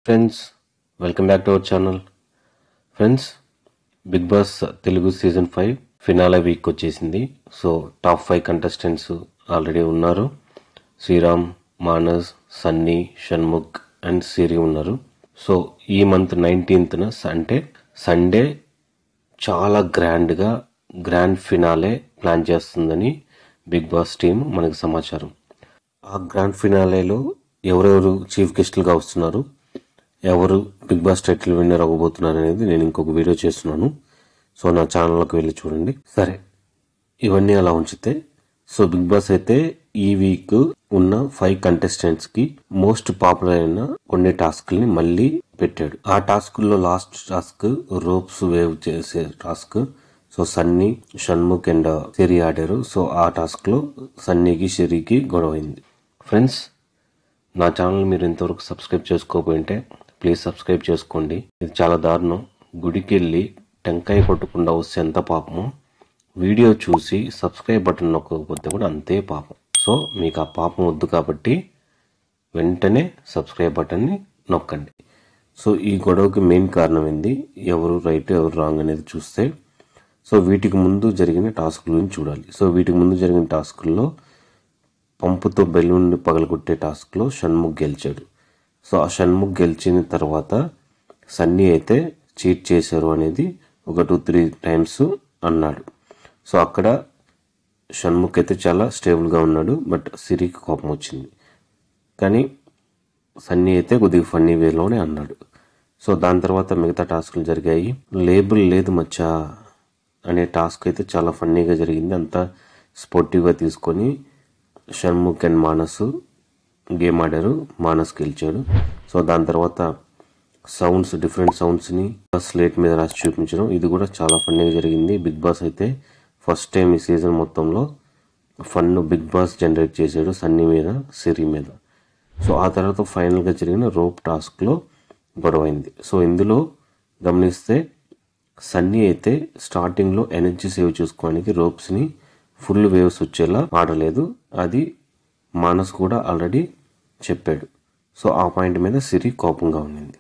friends welcome back to our channel friends Bigg Boss Telugu season five finale week వచ్చేసింది so top five contestants already ఉన్నారు Sriram Manas Sunny Shanmukh and Siri ఉన్నారు so ఈ month nineteenth అంటే Sunday చాలా గ్రాండ్గా grand finale plan చేస్తుందని Bigg Boss team మనకు సమాచారం ఆ గ్రాండ్ ఫినాలేలో ఎవరెవరు చీఫ్ గెస్టులుగా వస్తున్నారు ఎవరు బిగ్ బాస్ టైటిల్ విన్నర్ అవ్వబోతున్నారు అనేది నేను ఇంకొక వీడియో చేస్తున్నాను సో నా ఛానల్లోకి వెళ్ళి చూడండి సరే ఇవన్నీ అలా ఉంచితే సో బిగ్ బాస్ అయితే ఈ వీక్ ఉన్న ఫైవ్ కంటెస్టెంట్స్ కి మోస్ట్ పాపులర్ అయిన కొన్ని టాస్క్ని మళ్ళీ పెట్టాడు ఆ టాస్కుల్లో లాస్ట్ టాస్క్ రోప్స్ వేవ్ చేసే task so Sunny Shanmukh and Siri ఆడారు సో ఆ టాస్క్ లో సన్నీకి షెరీకి గొడవ అయింది ఫ్రెండ్స్ నా ఛానల్ మీరు ఇంతవరకు సబ్స్క్రైబ్ చేసుకోకపోయింటే ప్లీజ్ సబ్స్క్రైబ్ చేసుకోండి ఇది చాలా దారుణం గుడికి వెళ్ళి టెంకాయ కొట్టకుండా వస్తే ఎంత పాపమో వీడియో చూసి సబ్స్క్రైబ్ బటన్ నొక్కకపోతే కూడా అంతే పాపం సో మీకు ఆ పాపం వద్దు కాబట్టి వెంటనే సబ్స్క్రైబ్ బటన్ని నొక్కండి సో ఈ గొడవకి మెయిన్ కారణం ఏంది ఎవరు రైట్ ఎవరు రాంగ్ అనేది చూస్తే సో వీటికి ముందు జరిగిన టాస్క్ గురించి చూడాలి సో వీటికి ముందు జరిగిన టాస్కుల్లో పంపుతో బెలూన్ పగలగొట్టే టాస్క్లో షణ్ముఖ్ గెలిచాడు సో ఆ షణ్ముఖ్ గెలిచిన తర్వాత సన్నీ అయితే చీట్ చేశారు అనేది ఒక టూ త్రీ టైమ్స్ అన్నాడు సో అక్కడ షణ్ముఖ్ అయితే చాలా స్టేబుల్గా ఉన్నాడు బట్ సిరికి కోపం వచ్చింది కానీ సన్నీ అయితే కొద్దిగా ఫన్నీ వేలోనే అన్నాడు సో దాని తర్వాత మిగతా టాస్కులు జరిగాయి లేబుల్ లేదు మచ్చా అనే టాస్క్ అయితే చాలా ఫన్నీగా జరిగింది అంతా స్పోర్టివ్గా తీసుకొని షణ్ముఖ్ అండ్ మానస్ గేమ్ ఆడారు మానస్ గెలిచాడు సో దాని తర్వాత సౌండ్స్ డిఫరెంట్ సౌండ్స్ని స్లేట్ మీద రాసి చూపించడం ఇది కూడా చాలా ఫన్నీగా జరిగింది బిగ్ బాస్ అయితే ఫస్ట్ టైం ఈ సీజన్ మొత్తంలో ఫన్ బిగ్ బాస్ జనరేట్ చేశాడు సన్నీ మీద సిరి మీద సో ఆ తర్వాత ఫైనల్గా జరిగిన రోప్ టాస్క్లో గొడవైంది సో ఇందులో గమనిస్తే సన్నీ అయితే స్టార్టింగ్లో ఎనర్జీ సేవ్ చేసుకోవడానికి రోప్స్ని ఫుల్ వేవ్స్ వచ్చేలా ఆడలేదు అది మానస్ కూడా ఆల్రెడీ చెప్పాడు సో ఆ పాయింట్ మీద సిరి కోపంగా ఉండింది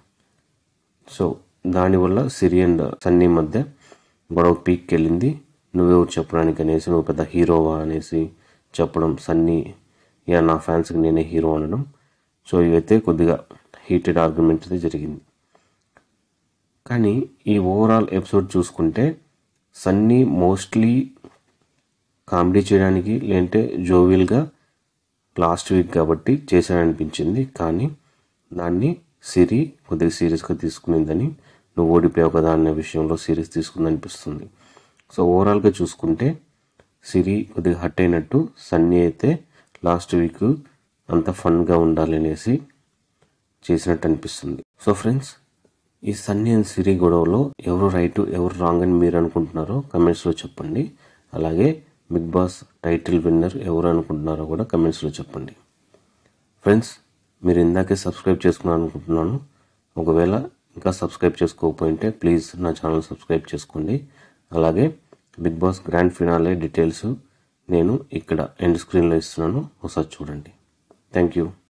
సో దానివల్ల సిరి అండ్ సన్నీ మధ్య గొడవ పీక్కి వెళ్ళింది నువ్వెవరు చెప్పడానికి అనేసి నువ్వు పెద్ద హీరోవా అనేసి చెప్పడం సన్నీ యా నా ఫ్యాన్స్కి నేనే హీరో అనడం సో ఇవైతే కొద్దిగా హీటెడ్ ఆర్గ్యుమెంట్ అయితే జరిగింది కానీ ఈ ఓవరాల్ ఎపిసోడ్ చూసుకుంటే సన్నీ మోస్ట్లీ కామెడీ చేయడానికి లేదంటే జోవియల్గా లాస్ట్ వీక్ కాబట్టి చేశాడనిపించింది కానీ దాన్ని సిరి కొద్దిగా సీరియస్గా తీసుకునిందని నువ్వు ఓడిపోయావు కదా అనే విషయంలో సీరియస్ తీసుకుందనిపిస్తుంది సో ఓవరాల్గా చూసుకుంటే సిరి కొద్దిగా హట్ అయినట్టు సన్నీ అయితే లాస్ట్ వీక్ అంత ఫన్గా ఉండాలి అనేసి చేసినట్టు అనిపిస్తుంది సో ఫ్రెండ్స్ ఈ సన్నీ అండ్ సిరి గొడవలో ఎవరు రైట్ ఎవరు రాంగ్ అని మీరు అనుకుంటున్నారో కమెంట్స్లో చెప్పండి అలాగే బిగ్ బాస్ టైటిల్ విన్నర్ ఎవరు అనుకుంటున్నారో కూడా కమెంట్స్లో చెప్పండి ఫ్రెండ్స్ మీరు ఇందాకే సబ్స్క్రైబ్ చేసుకున్నాను అనుకుంటున్నాను ఒకవేళ ఇంకా సబ్స్క్రైబ్ చేసుకోకపోయింటే ప్లీజ్ నా ఛానల్ సబ్స్క్రైబ్ చేసుకోండి అలాగే Bigg Boss grand finale details నేను ఇక్కడ ఎండ్ స్క్రీన్లో ఇస్తున్నాను ఒకసారి చూడండి థ్యాంక్ యూ